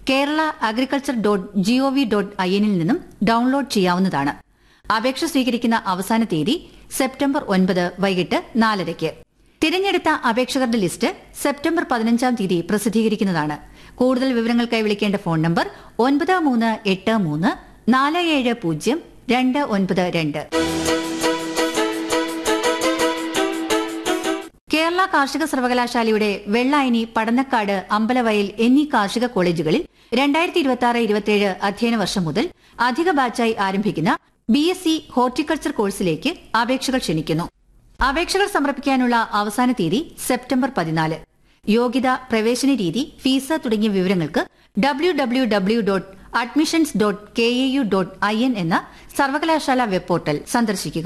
Kerala agriculture dot gov dot I എന്നിൽ നിന്നും download ചെയ്യാവുന്നതാണ് അപേക്ഷ സ്വീകരിക്കുന്ന അവസാന തീയതി സെപ്റ്റംബർ ഒൻപത് വൈകിട്ട് നാലരയ്ക്ക് തിരഞ്ഞെടുത്ത അപേക്ഷകരുടെ ലിസ്റ്റ് സെപ്റ്റംബർ പതിനഞ്ചാം തീയതി പ്രസിദ്ധീകരിക്കുന്നതാണ് കൂടുതൽ വിവരങ്ങൾക്കായി വിളിക്കേണ്ട ഫോൺ നമ്പർ ഒൻപത് മൂന്ന് എട്ട് മൂന്ന് നാല് ഏഴ് പൂജ്യം രണ്ട് ഒൻപത് രണ്ട് കേരള കാർഷിക സർവകലാശാലയുടെ വെള്ളായനി പടന്നക്കാട് അമ്പലവയൽ എന്നീ കാർഷിക കോളേജുകളിൽ രണ്ടായിരത്തി ഇരുപത്തി ആറ് ഇരുപത്തിയേഴ് അധ്യയന വർഷം മുതൽ അധിക ബാച്ചായി ആരംഭിക്കുന്ന ബി എസ് സി ഹോർട്ടിക്കൾച്ചർ കോഴ്സിലേക്ക് അപേക്ഷകൾ ക്ഷണിക്കുന്നു അപേക്ഷകൾ സമർപ്പിക്കാനുള്ള അവസാന തീയതി സെപ്റ്റംബർ പതിനാല് യോഗ്യത പ്രവേശന രീതി ഫീസ് തുടങ്ങിയ വിവരങ്ങൾക്ക് W W W dot admissions dot K A U dot I N എന്ന സർവകലാശാല വെബ് പോർട്ടൽ സന്ദർശിക്കുക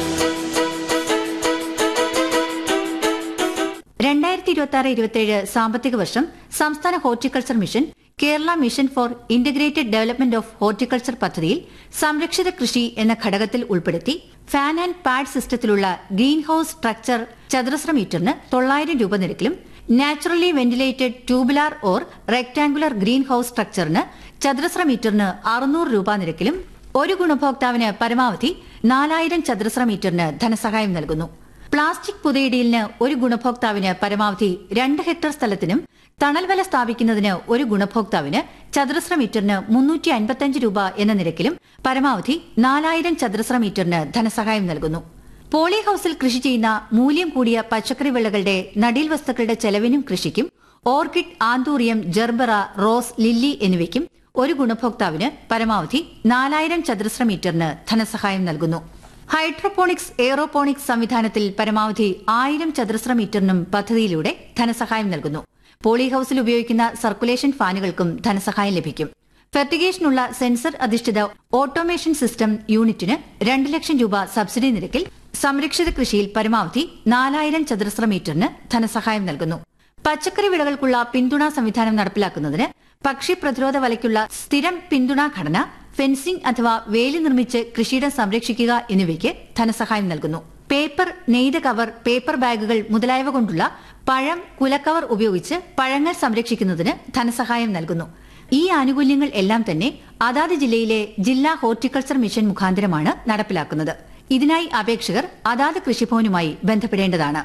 രണ്ടായിരത്തി ഇരുപത്തി ആറ് ഇരുപത്തിയേഴ് സാമ്പത്തിക വർഷം സംസ്ഥാന horticulture mission Kerala mission for integrated development of horticulture പദ്ധതിയിൽ സംരക്ഷിത കൃഷി എന്ന ഘടകത്തിൽ ഉൾപ്പെടുത്തി ഫാൻ ആൻഡ് പാഡ് സിസ്റ്റത്തിലുള്ള ഗ്രീൻ ഹൌസ് സ്ട്രക്ചർ ചതുരശ്ര മീറ്ററിന് തൊള്ളായിരം രൂപ നിരക്കിലും naturally ventilated tubular or rectangular green house സ്ട്രക്ചറിന് ചതുരശ്ര മീറ്ററിന് അറുന്നൂറ് രൂപ നിരക്കിലും ഒരു ഗുണഭോക്താവിന് പരമാവധി നാലായിരം ചതുരശ്ര മീറ്ററിന് ധനസഹായം നൽകുന്നു പ്ലാസ്റ്റിക് പുതയിടലിന് ഒരു ഗുണഭോക്താവിന് പരമാവധി രണ്ട് ഹെക്ടർ സ്ഥലത്തിനും തണൽവല സ്ഥാപിക്കുന്നതിന് ഒരു ഗുണഭോക്താവിന് ചതുരശ്ര മീറ്ററിന് മുന്നൂറ്റി അൻപത്തിയഞ്ച് രൂപ എന്ന നിരക്കിലും പരമാവധി നാലായിരം ചതുരശ്ര മീറ്ററിന് ധനസഹായം നൽകുന്നു പോളി ഹൌസിൽ കൃഷി ചെയ്യുന്ന മൂല്യം കൂടിയ പച്ചക്കറി വിളകളുടെ നടീൽ വസ്തുക്കളുടെ ചെലവിനും കൃഷിക്കും orchid anthurium gerbera rose lily എന്നിവയ്ക്കും ഒരു ഗുണഭോക്താവിന് പരമാവധി നാലായിരം ചതുരശ്ര മീറ്ററിന് ധനസഹായം നൽകുന്നു ഹൈഡ്രോപോണിക്സ് എയറോപോണിക്സ് സംവിധാനത്തിൽ പരമാവധി ആയിരം ചതുരശ്ര മീറ്ററിനും പദ്ധതിയിലൂടെ ധനസഹായം നൽകുന്നു പോളി ഹൌസിൽ ഉപയോഗിക്കുന്ന സർക്കുലേഷൻ ഫാനുകൾക്കും ധനസഹായം ലഭിക്കും ഫെർട്ടിഗേഷനുള്ള സെൻസർ അധിഷ്ഠിത ഓട്ടോമേഷൻ സിസ്റ്റം യൂണിറ്റിന് രണ്ട് ലക്ഷം രൂപ സബ്സിഡി നിരക്കിൽ സംരക്ഷിത കൃഷിയിൽ പരമാവധി നാലായിരം ചതുരശ്ര മീറ്ററിന് ധനസഹായം നൽകുന്നു പച്ചക്കറി വിളകൾക്കുള്ള പിന്തുണാ സംവിധാനം നടപ്പിലാക്കുന്നതിന് പക്ഷി പ്രതിരോധ വലയ്ക്കുള്ള സ്ഥിരം പിന്തുണാ ഘടന ഫെൻസിംഗ് അഥവാ വേലി നിർമ്മിച്ച് കൃഷിയിടം സംരക്ഷിക്കുക എന്നിവയ്ക്ക് ധനസഹായം നൽകുന്നു പേപ്പർ നെയ്ത കവർ പേപ്പർ ബാഗുകൾ മുതലായവ കൊണ്ടുള്ള പഴം കുലക്കവർ ഉപയോഗിച്ച് പഴങ്ങൾ സംരക്ഷിക്കുന്നതിന് ധനസഹായം നൽകുന്നു ഈ ആനുകൂല്യങ്ങൾ എല്ലാം തന്നെ അതാത് ജില്ലയിലെ ജില്ലാ ഹോർട്ടിക്കൾച്ചർ മിഷൻ മുഖാന്തരമാണ് നടപ്പിലാക്കുന്നത് ഇതിനായി അപേക്ഷകർ അതാത് കൃഷിഭവനുമായി ബന്ധപ്പെടേണ്ടതാണ്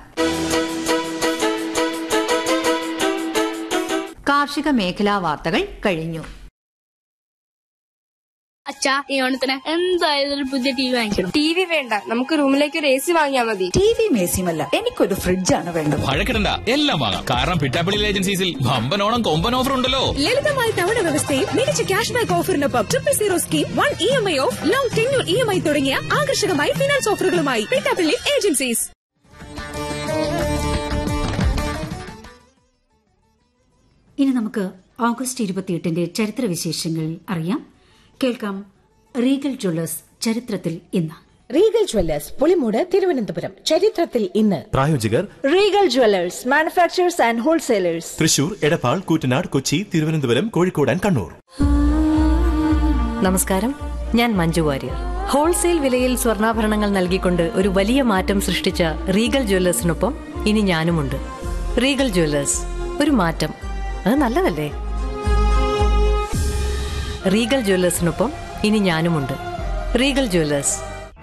കാർഷിക മേഖലാ വാർത്തകൾ കഴിഞ്ഞു അച്ഛാ ഈ ഓണത്തിന് എന്തായാലും ഒരു പുതിയ ടി വി വാങ്ങിക്കണം ടി വി വേണ്ട നമുക്ക് റൂമിലേക്ക് ഒരു എ സി വാങ്ങിയാൽ മതി ടി വി മേസിയുമല്ല എനിക്കൊരു ഫ്രിഡ്ജാണ് വേണ്ടത് വഴക്കിടണ്ട എല്ലാം വാങ്ങാം കാരണം പിറ്റാപ്പിളി ഏജൻസീസിൽ വമ്പൻ ഓണം കൊമ്പൻ ഓഫർ ഉണ്ടല്ലോ ലളിതമായ തവണ വ്യവസ്ഥയിൽ മികച്ച ക്യാഷ് ബാക്ക് ഓഫറിനൊപ്പം triple zero scheme one E M I of long tenure E M I തുടങ്ങിയ ആകർഷകമായ ഫിനാൻസ് ഓഫറുകളുമായി പിറ്റാപ്പിള്ളി ഏജൻസീസ് ഇനി നമുക്ക് ഓഗസ്റ്റ് ഇരുപത്തിയെട്ടിന്റെ ചരിത്രവിശേഷങ്ങൾ അറിയാം കേൾക്കാം റീഗൽ ജ്വല്ലേഴ്സ് ചരിത്രത്തിൽ ഇന്ന് റീഗൽ ജ്വല്ലേഴ്സ് പുളിമൂട് തിരുവനന്തപുരം ചരിത്രത്തിൽ ഇന്ന് പ്രായോജകർ Regal jewellers manufacturers and wholesalers Thrissur Edappal Koottanad Kochi Thiruvananthapuram Kozhikode and Kannur നമസ്കാരം ഞാൻ മഞ്ജു വാര്യർ ഹോൾസെയിൽ വിലയിൽ സ്വർണ്ണാഭരണങ്ങൾ നൽകിക്കൊണ്ട് ഒരു വലിയ മാറ്റം സൃഷ്ടിച്ച റീഗൽ ജ്വല്ലേഴ്സിനൊപ്പം ഇനി ഞാനുമുണ്ട് റീഗൽ ജ്വല്ലേഴ്സ് ഒരു മാറ്റം അത് നല്ലതല്ലേ റീഗൽ ജ്വല്ലേഴ്സിനൊപ്പം ഇനി ഞാനുമുണ്ട് റീഗൽ ജ്വല്ലേഴ്സ്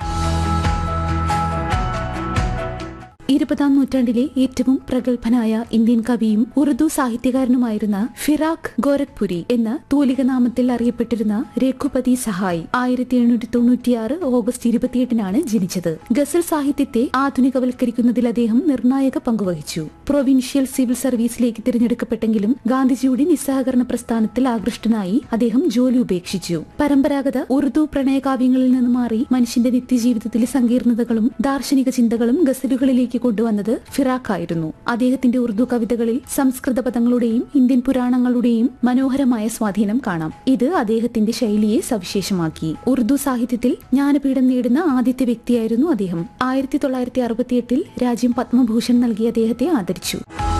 ഇരുപതാം നൂറ്റാണ്ടിലെ ഏറ്റവും പ്രഗത്ഭനായ ഇന്ത്യൻ കവിയും ഉറുദു സാഹിത്യകാരനുമായിരുന്ന ഫിറാഖ് ഗോരഖ്പുരി എന്ന തൂലിക നാമത്തിൽ അറിയപ്പെട്ടിരുന്ന രഘുപതി സഹായ് ആയിരത്തി എണ്ണൂറ്റി തൊണ്ണൂറ്റിയാറ് ഓഗസ്റ്റ് ഇരുപത്തിയെട്ടിനാണ് ജനിച്ചത് ഗസൽ സാഹിത്യത്തെ ആധുനികവൽക്കരിക്കുന്നതിൽ അദ്ദേഹം നിർണായക പങ്കുവഹിച്ചു പ്രൊവിൻഷ്യൽ സിവിൽ സർവീസിലേക്ക് തിരഞ്ഞെടുക്കപ്പെട്ടെങ്കിലും ഗാന്ധിജിയുടെ നിസ്സഹകരണ പ്രസ്ഥാനത്തിൽ ആകൃഷ്ടനായി അദ്ദേഹം ജോലി ഉപേക്ഷിച്ചു പരമ്പരാഗത ഉറുദു പ്രണയകാവ്യങ്ങളിൽ നിന്ന് മാറി മനുഷ്യന്റെ നിത്യജീവിതത്തിലെ സങ്കീർണതകളും ദാർശനിക ചിന്തകളും ഗസലുകളിലേക്ക് കൊണ്ടുവന്നത് ഫിറാഖ് ആയിരുന്നു അദ്ദേഹത്തിന്റെ ഉറുദു കവിതകളിൽ സംസ്കൃത പദങ്ങളുടെയും ഇന്ത്യൻ പുരാണങ്ങളുടെയും മനോഹരമായ സ്വാധീനം കാണാം ഇത് അദ്ദേഹത്തിന്റെ ശൈലിയെ സവിശേഷമാക്കി ഉറുദു സാഹിത്യത്തിൽ ജ്ഞാനപീഠം നേടുന്ന ആദ്യത്തെ വ്യക്തിയായിരുന്നു അദ്ദേഹം ആയിരത്തി തൊള്ളായിരത്തി അറുപത്തിയെട്ടിൽ രാജ്യം പത്മഭൂഷൺ നൽകി അദ്ദേഹത്തെ ആദരിച്ചു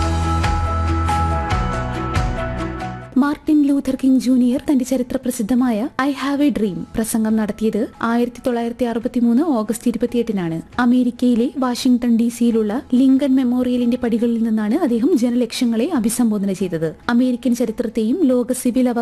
മാർട്ടിൻ ലൂഥർ കിങ് ജൂനിയർ തന്റെ ചരിത്ര പ്രസിദ്ധമായ ഐ ഹാവ് എ ഡ്രീം പ്രസംഗം നടത്തിയത് ആയിരത്തി തൊള്ളായിരത്തി അറുപത്തിമൂന്ന് ഓഗസ്റ്റ് ഇരുപത്തിയെട്ടിനാണ് അമേരിക്കയിലെ വാഷിംഗ്ടൺ ഡി സിയിലുള്ള ലിങ്കൺ മെമ്മോറിയലിന്റെ പടികളിൽ നിന്നാണ് അദ്ദേഹം ജനലക്ഷങ്ങളെ അഭിസംബോധന ചെയ്തത് അമേരിക്കൻ ചരിത്രത്തെയും ലോക സിവിൽ